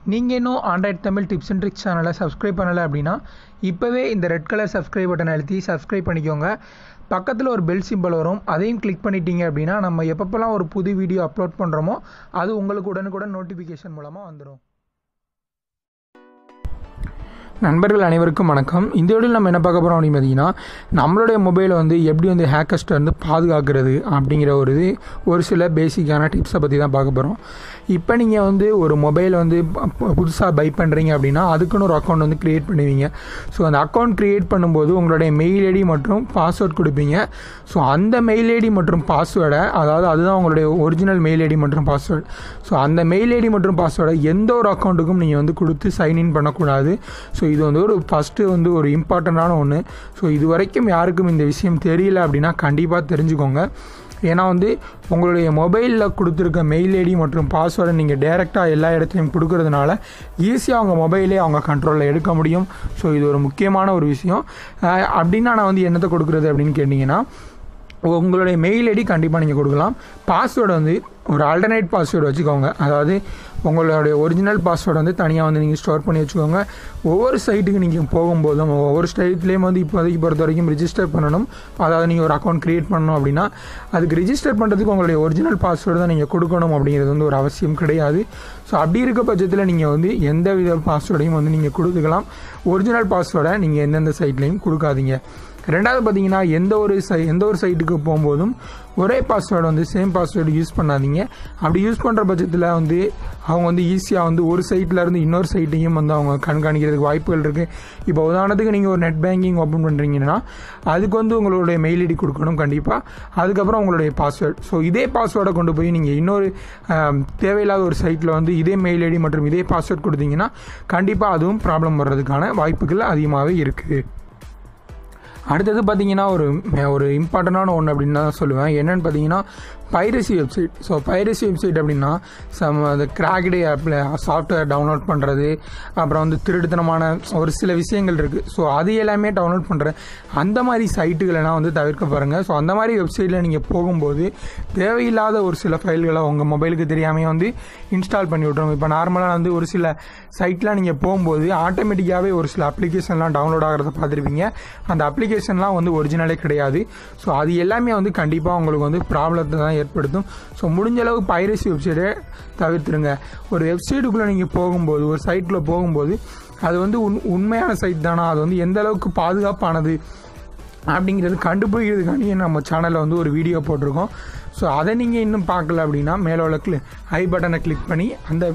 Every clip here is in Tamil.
நீங்கள் இன்னும் Android Tamil tips and tricks சேனலை சப்ஸ்கிரைப் பண்ணலை அப்படின்னா இப்போவே இந்த ரெட் கலர் சப்ஸ்கிரைப் பட்டன் அழுத்தி சப்ஸ்கிரைப் பண்ணிக்கோங்க பக்கத்தில் ஒரு பெல் சிம்பிள் வரும் அதையும் கிளிக் பண்ணிட்டீங்க அப்படின்னா நம்ம எப்பப்போல்லாம் ஒரு புது வீடியோ அப்லோட் பண்ணுறோமோ அது உங்களுக்கு உடனுக்குடன் நோட்டிஃபிகேஷன் மூலமாக வந்துடும் நண்பர்கள் அனைவருக்கும் வணக்கம் இந்த வீடியோவில் நம்ம என்ன பார்க்க போகிறோம் அப்படின்னு பார்த்தீங்கன்னா நம்மளுடைய மொபைலை வந்து எப்படி வந்து ஹேக்கர்ஸ்ட்டை வந்து பாதுகாக்கிறது அப்படிங்கிற ஒரு இது ஒரு சில பேசிக்கான டிப்ஸை பற்றி தான் பார்க்க போகிறோம் இப்போ நீங்கள் வந்து ஒரு மொபைலை வந்து புதுசாக பை பண்ணுறீங்க அப்படின்னா அதுக்குன்னு ஒரு அக்கௌண்ட் வந்து க்ரியேட் பண்ணுவீங்க ஸோ அந்த அக்கௌண்ட் க்ரியேட் பண்ணும்போது உங்களுடைய மெயில் ஐடி மற்றும் பாஸ்வேர்ட் கொடுப்பீங்க ஸோ அந்த மெயில் ஐடி மற்றும் பாஸ்வேர்டை அதாவது அதுதான் உங்களுடைய ஒரிஜினல் மெயில் ஐடி மற்றும் பாஸ்வேர்டு ஸோ அந்த மெயில் ஐடி மற்றும் பாஸ்வேர்டை எந்த ஒரு அக்கௌண்ட்டுக்கும் நீங்கள் வந்து கொடுத்து சைன்இன் பண்ணக்கூடாது ஸோ இது வந்து ஒரு ஃபஸ்ட்டு வந்து ஒரு இம்பார்ட்டண்ட்டான ஒன்று ஸோ இது வரைக்கும் யாருக்கும் இந்த விஷயம் தெரியல அப்படின்னா கண்டிப்பாக தெரிஞ்சுக்கோங்க ஏன்னா வந்து உங்களுடைய மொபைலில் கொடுத்துருக்க மெயில் ஐடி மற்றும் பாஸ்வேர்டை நீங்கள் டேரெக்டாக எல்லா இடத்துலையும் கொடுக்கறதுனால ஈஸியாக அவங்க மொபைலே அவங்க கண்ட்ரோலில் எடுக்க முடியும் ஸோ இது ஒரு முக்கியமான ஒரு விஷயம் அப்படின்னா நான் வந்து என்னத்தை கொடுக்குறது அப்படின்னு கேட்டிங்கன்னா உங்களுடைய மெயில் ஐடி கண்டிப்பாக நீங்கள் கொடுக்கலாம் பாஸ்வேர்டு வந்து ஒரு ஆல்டர்னேட் பாஸ்வேர்டு வச்சுக்கோங்க அதாவது உங்களுடைய ஒரிஜினல் பாஸ்வேர்டு வந்து தனியாக வந்து நீங்கள் ஸ்டோர் பண்ணி வச்சுக்கோங்க ஒவ்வொரு சைட்டுக்கு நீங்கள் போகும்போதும் ஒவ்வொரு சைட்லேயும் வந்து இப்போதைக்கு பொறுத்த வரைக்கும் ரிஜிஸ்டர் பண்ணணும் அதாவது நீங்கள் ஒரு அக்கௌண்ட் க்ரியேட் பண்ணணும் அப்படின்னா அதுக்கு ரிஜிஸ்டர் பண்ணுறதுக்கு உங்களுடைய ஒரிஜினல் பாஸ்வேர்டு தான் நீங்கள் கொடுக்கணும் அப்படிங்கிறது வந்து ஒரு அவசியம் கிடையாது ஸோ அப்படி இருக்க பட்சத்தில் நீங்கள் வந்து எந்த வித பாஸ்வேர்டையும் வந்து நீங்கள் கொடுத்துக்கலாம் ஒரிஜினல் பாஸ்வேர்டை நீங்கள் எந்தெந்த சைட்லேயும் கொடுக்காதீங்க ரெண்டாவது பார்த்தீங்கன்னா எந்த ஒரு சை எந்த ஒரு சைட்டுக்கு போகும்போதும் ஒரே பாஸ்வேர்டு வந்து சேம் பாஸ்வேர்டு யூஸ் பண்ணாதீங்க அப்படி யூஸ் பண்ணுற பட்சத்தில் வந்து அவங்க வந்து ஈஸியாக வந்து ஒரு சைட்டில் இருந்து இன்னொரு சைட்டையும் வந்து அவங்க கண்காணிக்கிறதுக்கு வாய்ப்புகள் இருக்குது இப்போ உதாரணத்துக்கு நீங்கள் ஒரு நெட் பேங்கிங் ஓப்பன் பண்ணுறீங்கன்னா அதுக்கு வந்து உங்களுடைய மெயில் ஐடி கொடுக்கணும் கண்டிப்பாக அதுக்கப்புறம் உங்களுடைய பாஸ்வேர்டு ஸோ இதே பாஸ்வேர்டை கொண்டு போய் நீங்கள் இன்னொரு தேவையில்லாத ஒரு சைட்டில் வந்து இதே மெயில் ஐடி மற்றும் இதே பாஸ்வேர்ட் கொடுத்தீங்கன்னா கண்டிப்பாக அதுவும் ப்ராப்ளம் வர்றதுக்கான வாய்ப்புகள் அதிகமாகவே இருக்குது அடுத்தது பார்த்தீங்கன்னா ஒரு ஒரு இம்பார்ட்டண்டான ஒன்று அப்படின்னு தான் சொல்லுவேன் என்னென்னு பார்த்தீங்கன்னா piracy website so piracy website அப்படின்னா சம் அந்த கிராக்டே ஆப்பில் சாஃப்ட்வேர் டவுன்லோட் பண்ணுறது அப்புறம் வந்து திருடுத்தனமான ஒரு சில விஷயங்கள் இருக்குது ஸோ அது எல்லாமே டவுன்லோட் பண்ணுற அந்த மாதிரி சைட்டுகளெல்லாம் வந்து தவிர்க்க பாருங்கள் ஸோ அந்த மாதிரி வெப்சைட்டில் நீங்கள் போகும்போது தேவையில்லாத ஒரு சில ஃபைல்களை உங்கள் மொபைலுக்கு தெரியாமல் வந்து இன்ஸ்டால் பண்ணி விட்றோம் இப்போ நார்மலாக வந்து ஒரு சில சைட்லாம் நீங்கள் போகும்போது ஆட்டோமேட்டிக்காகவே ஒரு சில அப்ளிகேஷன்லாம் டவுன்லோட் ஆகிறத பார்த்துருப்பீங்க அந்த அப்ளிகேஷன்லாம் வந்து ஒரிஜினலே கிடையாது ஸோ அது எல்லாமே வந்து கண்டிப்பாக உங்களுக்கு வந்து ப்ராப்ளத்தை தான் ஏற்படுத்தும் ஸோ முடிஞ்ச அளவு பைரசி வெப்சைட்டை தவிர்த்துருங்க ஒரு வெப்சைட்டுக்குள்ளே நீங்கள் போகும்போது ஒரு சைட்டில் போகும்போது அது வந்து உண் உண்மையான சைட் தானா அது வந்து எந்த அளவுக்கு பாதுகாப்பானது அப்படிங்கிறது கண்டுபிடிக்கிறதுக்காண்டி நம்ம சேனலில் வந்து ஒரு வீடியோ போட்டிருக்கோம் ஸோ அதை நீங்கள் இன்னும் பார்க்கல அப்படின்னா மேலே உள்ள கிளி ஐ பட்டனை கிளிக் பண்ணி அந்த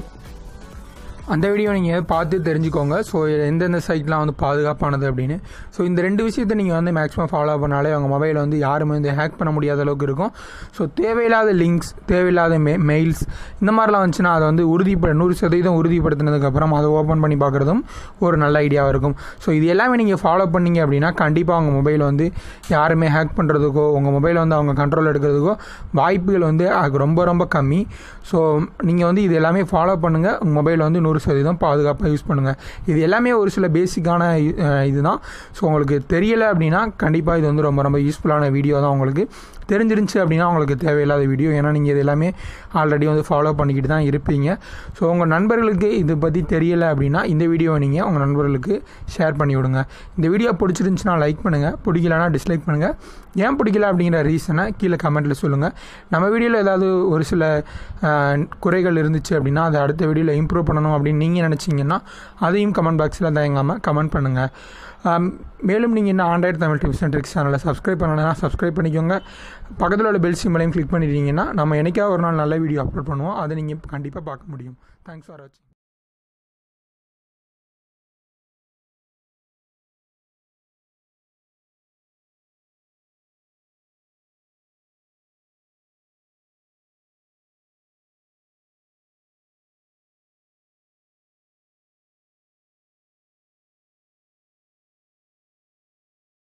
அந்த வீடியோ நீங்கள் பார்த்து தெரிஞ்சுக்கோங்க ஸோ எந்தெந்த சைட்லாம் வந்து பாதுகாப்பானது அப்படின்னு ஸோ இந்த ரெண்டு விஷயத்தை நீங்கள் வந்து மேக்ஸிமம் ஃபாலோ பண்ணாலே அவங்க மொபைலை வந்து யாருமே வந்து ஹேக் பண்ண முடியாத அளவுக்கு இருக்கும் ஸோ தேவையில்லாத லிங்க்ஸ் தேவையில்லாத மெ மெயில்ஸ் இந்த மாதிரிலாம் வந்துச்சுன்னா அதை வந்து உறுதிப்பட நூறு சதவீதம் உறுதிப்படுத்தினதுக்கப்புறம் அதை ஓப்பன் பண்ணி பார்க்குறதும் ஒரு நல்ல ஐடியாவாக இருக்கும் ஸோ இது எல்லாமே நீங்கள் ஃபாலோ பண்ணீங்க அப்படின்னா கண்டிப்பாக உங்கள் மொபைல் வந்து யாருமே ஹேக் பண்ணுறதுக்கோ உங்கள் மொபைலை வந்து அவங்க கண்ட்ரோல் எடுக்கிறதுக்கோ வாய்ப்புகள் வந்து அது ரொம்ப ரொம்ப கம்மி ஸோ நீங்கள் வந்து இது எல்லாமே ஃபாலோ பண்ணுங்கள் உங்கள் மொபைல் வந்து நூறு சதவீதம் பாதுகாப்பாக யூஸ் பண்ணுங்கள் இது எல்லாமே ஒரு சில பேசிக்கான இதுதான் ஸோ உங்களுக்கு தெரியலை அப்படின்னா கண்டிப்பாக இது வந்து ரொம்ப ரொம்ப யூஸ்ஃபுல்லான வீடியோ தான் உங்களுக்கு தெரிஞ்சிருந்துச்சு அப்படின்னா உங்களுக்கு தேவையில்லாத வீடியோ ஏன்னா நீங்கள் இது எல்லாமே ஆல்ரெடி வந்து ஃபாலோ பண்ணிக்கிட்டு தான் இருப்பீங்க ஸோ உங்கள் நண்பர்களுக்கு இதை பற்றி தெரியலை அப்படின்னா இந்த வீடியோவை நீங்கள் உங்கள் நண்பர்களுக்கு ஷேர் பண்ணி விடுங்க இந்த வீடியோ பிடிச்சிருந்துச்சுன்னா லைக் பண்ணுங்கள் பிடிக்கலனா டிஸ்லைக் பண்ணுங்கள் ஏன் பிடிக்கல அப்படிங்கிற ரீசனை கீழே கமெண்ட்டில் சொல்லுங்கள் நம்ம வீடியோவில் ஏதாவது ஒரு சில குறைகள் இருந்துச்சு அப்படின்னா அதை அடுத்த வீடியோவில் இம்ப்ரூவ் பண்ணணும் அப்படின்னு நீங்கள் நினச்சிங்கன்னா அதையும் கமெண்ட் பாக்ஸில் தயங்காமல் கமெண்ட் பண்ணுங்கள் மேலும் நீங்கள் இன்னும் Android Tamil tips and tricks சேனலை சப்ஸ்கிரைப் பண்ணலைன்னா சப்ஸ்கிரைப் பண்ணிக்கோங்க பக்கத்தில் உள்ள பெல் சிம்மலையும் கிளிக் பண்ணிட்டீங்கன்னா நம்ம என்னைக்காவது ஒரு நாள் நல்ல வீடியோ அப்லோட் பண்ணுவோம் அதை நீங்கள் கண்டிப்பாக பார்க்க முடியும் தேங்க்ஸ் ஃபார் வாட்சிங்